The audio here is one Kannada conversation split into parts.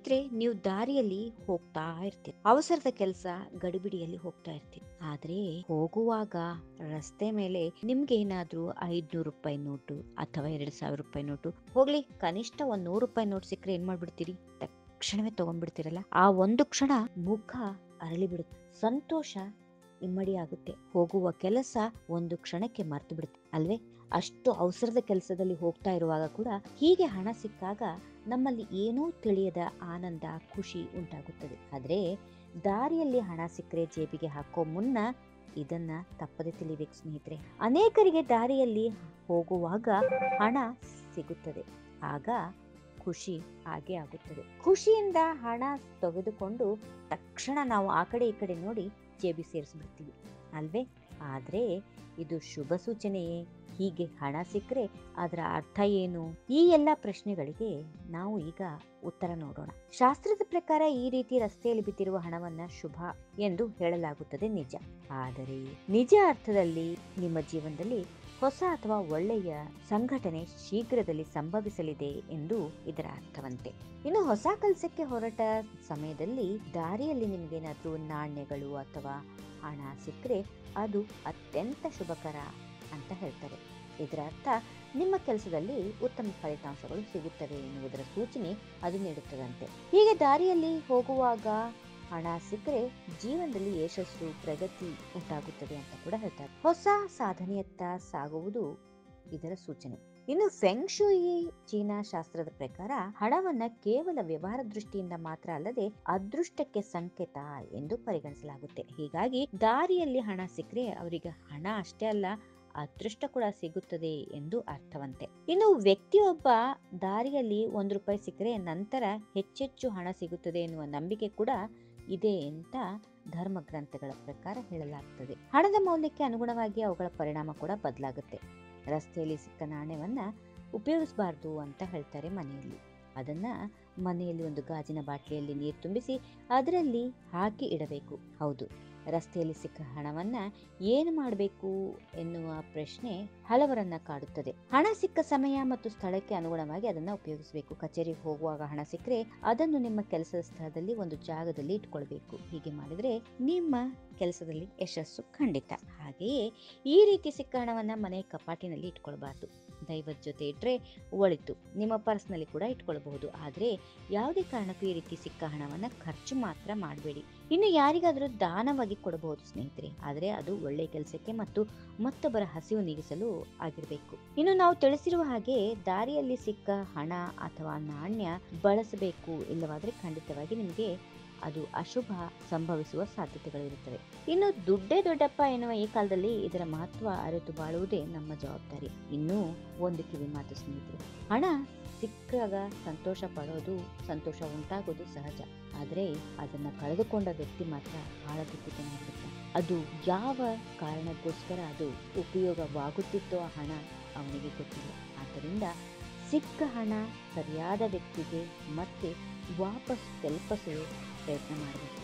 ಸ್ನೇಹಿತರೆ ನೀವು ದಾರಿಯಲ್ಲಿ ಹೋಗ್ತಾ ಇರ್ತೀರಿ ಅವಸರದ ಕೆಲಸ ಗಡಿಬಿಡಿಯಲ್ಲಿ ಹೋಗ್ತಾ ಇರ್ತೀರಿ ಆದ್ರೆ ಹೋಗುವಾಗ ರಸ್ತೆ ಮೇಲೆ ನಿಮ್ಗೆ ಏನಾದ್ರೂ ಐದ್ನೂರು ರೂಪಾಯಿ ನೋಟು ಅಥವಾ ಎರಡ್ ಸಾವಿರ ರೂಪಾಯಿ ನೋಟು ಹೋಗ್ಲಿ ಕನಿಷ್ಠ ಒಂದ್ ನೂರು ರೂಪಾಯಿ ನೋಟ್ ಸಿಕ್ಕರೆ ಏನ್ ಮಾಡ್ಬಿಡ್ತೀರಿ ತಕ್ಷಣವೇ ತಗೊಂಡ್ಬಿಡ್ತೀರಲ್ಲ ಆ ಒಂದು ಕ್ಷಣ ಮುಖ ಅರಳಿ ಬಿಡುತ್ತೆ ಸಂತೋಷ ಇಮ್ಮಡಿ ಆಗುತ್ತೆ ಹೋಗುವ ಕೆಲಸ ಒಂದು ಕ್ಷಣಕ್ಕೆ ಮರ್ತು ಬಿಡುತ್ತೆ ಅಲ್ವೇ ಅಷ್ಟು ಅವಸರದ ಕೆಲಸದಲ್ಲಿ ಹೋಗ್ತಾ ಇರುವಾಗ ಕೂಡ ಹೀಗೆ ಹಣ ಸಿಕ್ಕಾಗ ನಮ್ಮಲ್ಲಿ ಏನೂ ತಿಳಿಯದ ಆನಂದ ಖುಷಿ ಉಂಟಾಗುತ್ತದೆ ಆದ್ರೆ ದಾರಿಯಲ್ಲಿ ಹಣ ಸಿಕ್ಕರೆ ಜೇಬಿಗೆ ಹಾಕೋ ಮುನ್ನ ಇದನ್ನ ತಪ್ಪದೆ ತಿಳಿಬೇಕು ಸ್ನೇಹಿತರೆ ಅನೇಕರಿಗೆ ದಾರಿಯಲ್ಲಿ ಹೋಗುವಾಗ ಹಣ ಸಿಗುತ್ತದೆ ಆಗ ಖುಷಿ ಹಾಗೆ ಆಗುತ್ತದೆ ಖುಷಿಯಿಂದ ಹಣ ತೆಗೆದುಕೊಂಡು ತಕ್ಷಣ ನಾವು ಆ ಕಡೆ ಈ ಕಡೆ ನೋಡಿ ಜೇಬಿ ಸೇರಿಸ್ಬಿಡ್ತೀವಿ ಅಲ್ವೇ ಆದ್ರೆ ಇದು ಶುಭ ಸೂಚನೆಯೇ ಹೀಗೆ ಹಣ ಸಿಕ್ಕರೆ ಅದರ ಅರ್ಥ ಏನು ಈ ಎಲ್ಲ ಪ್ರಶ್ನೆಗಳಿಗೆ ನಾವು ಈಗ ಉತ್ತರ ನೋಡೋಣ ಶಾಸ್ತ್ರದ ಪ್ರಕಾರ ಈ ರೀತಿ ರಸ್ತೆಯಲ್ಲಿ ಬಿದ್ದಿರುವ ಹಣವನ್ನ ಶುಭ ಎಂದು ಹೇಳಲಾಗುತ್ತದೆ ನಿಜ ಆದರೆ ನಿಜ ಅರ್ಥದಲ್ಲಿ ನಿಮ್ಮ ಜೀವನದಲ್ಲಿ ಹೊಸ ಅಥವಾ ಒಳ್ಳೆಯ ಸಂಘಟನೆ ಶೀಘ್ರದಲ್ಲಿ ಸಂಭವಿಸಲಿದೆ ಎಂದು ಇದರ ಅರ್ಥವಂತೆ ಇನ್ನು ಹೊಸ ಕೆಲಸಕ್ಕೆ ಹೊರಟ ಸಮಯದಲ್ಲಿ ದಾರಿಯಲ್ಲಿ ನಿಮ್ಗೇನಾದ್ರೂ ನಾಣ್ಯಗಳು ಅಥವಾ ಹಣ ಸಿಕ್ಕರೆ ಅದು ಅತ್ಯಂತ ಶುಭಕರ ಅಂತ ಹೇಳ್ತಾರೆ ಇದರ ಅರ್ಥ ನಿಮ್ಮ ಕೆಲಸದಲ್ಲಿ ಉತ್ತಮ ಫಲಿತಾಂಶಗಳು ಸಿಗುತ್ತವೆ ಎನ್ನುವುದರ ಸೂಚನೆ ಅದು ನೀಡುತ್ತದಂತೆ ಹೀಗೆ ದಾರಿಯಲ್ಲಿ ಹೋಗುವಾಗ ಹಣ ಸಿಕ್ಕರೆ ಜೀವನದಲ್ಲಿ ಯಶಸ್ಸು ಪ್ರಗತಿ ಉಂಟಾಗುತ್ತದೆ ಅಂತ ಕೂಡ ಹೇಳ್ತಾರೆ ಹೊಸ ಸಾಧನೆಯತ್ತ ಸಾಗುವುದು ಇದರ ಸೂಚನೆ ಇನ್ನು ಫೆಂಗ್ಶುಯಿ ಚೀನಾ ಶಾಸ್ತ್ರದ ಪ್ರಕಾರ ಹಣವನ್ನ ಕೇವಲ ವ್ಯವಹಾರ ದೃಷ್ಟಿಯಿಂದ ಮಾತ್ರ ಅಲ್ಲದೆ ಅದೃಷ್ಟಕ್ಕೆ ಸಂಕೇತ ಎಂದು ಪರಿಗಣಿಸಲಾಗುತ್ತೆ ಹೀಗಾಗಿ ದಾರಿಯಲ್ಲಿ ಹಣ ಸಿಕ್ಕರೆ ಅವರಿಗೆ ಹಣ ಅಷ್ಟೇ ಅಲ್ಲ ಅದೃಷ್ಟ ಕೂಡ ಸಿಗುತ್ತದೆ ಎಂದು ಅರ್ಥವಂತೆ ಇನ್ನು ವ್ಯಕ್ತಿಯೊಬ್ಬ ದಾರಿಯಲ್ಲಿ ಒಂದು ರೂಪಾಯಿ ಸಿಕ್ಕರೆ ನಂತರ ಹೆಚ್ಚೆಚ್ಚು ಹಣ ಸಿಗುತ್ತದೆ ಎನ್ನುವ ನಂಬಿಕೆ ಕೂಡ ಇದೆ ಅಂತ ಧರ್ಮ ಗ್ರಂಥಗಳ ಪ್ರಕಾರ ಹೇಳಲಾಗ್ತದೆ ಹಣದ ಮೌಲ್ಯಕ್ಕೆ ಅನುಗುಣವಾಗಿ ಅವುಗಳ ಪರಿಣಾಮ ಕೂಡ ಬದಲಾಗುತ್ತೆ ರಸ್ತೆಯಲ್ಲಿ ಸಿಕ್ಕ ನಾಣ್ಯವನ್ನ ಉಪಯೋಗಿಸಬಾರ್ದು ಅಂತ ಹೇಳ್ತಾರೆ ಮನೆಯಲ್ಲಿ ಅದನ್ನ ಮನೆಯಲ್ಲಿ ಒಂದು ಗಾಜಿನ ಬಾಟ್ಲಿಯಲ್ಲಿ ನೀರು ತುಂಬಿಸಿ ಅದರಲ್ಲಿ ಹಾಕಿ ಇಡಬೇಕು ಹೌದು ರಸ್ತೆಯಲ್ಲಿ ಸಿಕ್ಕ ಹಣವನ್ನ ಏನು ಮಾಡಬೇಕು ಎನ್ನುವ ಪ್ರಶ್ನೆ ಹಲವರನ್ನ ಕಾಡುತ್ತದೆ ಹಣ ಸಿಕ್ಕ ಸಮಯ ಮತ್ತು ಸ್ಥಳಕ್ಕೆ ಅನುಗುಣವಾಗಿ ಅದನ್ನ ಉಪಯೋಗಿಸಬೇಕು ಕಚೇರಿಗೆ ಹೋಗುವಾಗ ಹಣ ಸಿಕ್ಕರೆ ಅದನ್ನು ನಿಮ್ಮ ಕೆಲಸದ ಸ್ಥಳದಲ್ಲಿ ಒಂದು ಜಾಗದಲ್ಲಿ ಇಟ್ಕೊಳ್ಬೇಕು ಹೀಗೆ ಮಾಡಿದ್ರೆ ನಿಮ್ಮ ಕೆಲಸದಲ್ಲಿ ಯಶಸ್ಸು ಖಂಡಿತ ಹಾಗೆಯೇ ಈ ರೀತಿ ಸಿಕ್ಕ ಹಣವನ್ನ ಮನೆ ಕಪಾಟಿನಲ್ಲಿ ಇಟ್ಕೊಳ್ಬಾರ್ದು ದೈವದ ಜೊತೆ ಇಟ್ರೆ ಒಳಿತು ನಿಮ್ಮ ಪರ್ಸ್ನಲ್ಲಿ ಕೂಡ ಇಟ್ಕೊಳ್ಬಹುದು ಆದ್ರೆ ಯಾವುದೇ ಕಾರಣಕ್ಕೂ ಈ ರೀತಿ ಸಿಕ್ಕ ಹಣವನ್ನ ಖರ್ಚು ಮಾತ್ರ ಮಾಡಬೇಡಿ ಇನ್ನು ಯಾರಿಗಾದ್ರೂ ದಾನವಾಗಿ ಕೊಡಬಹುದು ಸ್ನೇಹಿತರೆ ಆದ್ರೆ ಅದು ಒಳ್ಳೆ ಕೆಲಸಕ್ಕೆ ಮತ್ತು ಮತ್ತೊಬ್ಬರ ಹಸಿವು ನೀಗಿಸಲು ಆಗಿರಬೇಕು ಇನ್ನು ನಾವು ತಿಳಿಸಿರುವ ಹಾಗೆ ದಾರಿಯಲ್ಲಿ ಸಿಕ್ಕ ಹಣ ಅಥವಾ ನಾಣ್ಯ ಬಳಸಬೇಕು ಇಲ್ಲವಾದ್ರೆ ಖಂಡಿತವಾಗಿ ನಿಮಗೆ ಅದು ಅಶುಭ ಸಂಭವಿಸುವ ಸಾಧ್ಯತೆಗಳಿರುತ್ತವೆ ಇನ್ನು ದುಡ್ಡೇ ದೊಡ್ಡಪ್ಪ ಎನ್ನುವ ಈ ಕಾಲದಲ್ಲಿ ಇದರ ಮಹತ್ವ ಅರಿತು ಬಾಳುವುದೇ ನಮ್ಮ ಜವಾಬ್ದಾರಿ ಇನ್ನೂ ಒಂದು ಕಿವಿ ಮಾತು ಸ್ನೇಹಿತರೆ ಹಣ ಸಿಕ್ಕಾಗ ಸಂತೋಷ ಪಡೋದು ಸಂತೋಷ ಉಂಟಾಗೋದು ಸಹಜ ಆದರೆ ಅದನ್ನ ಕಳೆದುಕೊಂಡ ವ್ಯಕ್ತಿ ಮಾತ್ರ ಬಹಳ ದುಃಖಿತನಾಗಿರುತ್ತೆ ಅದು ಯಾವ ಕಾರಣಕ್ಕೋಸ್ಕರ ಅದು ಉಪಯೋಗವಾಗುತ್ತಿತ್ತೋ ಆ ಹಣ ಅವನಿಗೆ ಗೊತ್ತಿಲ್ಲ ಆದ್ದರಿಂದ ಸಿಕ್ಕ ಹಣ ಸರಿಯಾದ ವ್ಯಕ್ತಿಗೆ ಮತ್ತೆ ವಾಪಸ್ ತಲುಪಿಸಲು ಪ್ರಯತ್ನ ಮಾಡಬೇಕು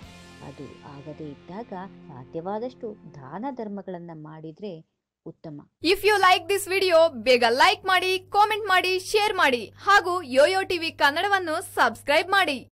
ಅದು ಆಗದೇ ಇದ್ದಾಗ ಸಾಧ್ಯವಾದಷ್ಟು ದಾನ ಧರ್ಮಗಳನ್ನ ಮಾಡಿದ್ರೆ ಉತ್ತಮ if you like this video ಬೇಗ ಲೈಕ್ ಮಾಡಿ ಕಾಮೆಂಟ್ ಮಾಡಿ ಶೇರ್ ಮಾಡಿ ಹಾಗೂ ಯೋಯೋ ಟಿವಿ ಕನ್ನಡವನ್ನು ಸಬ್ಸ್ಕ್ರೈಬ್ ಮಾಡಿ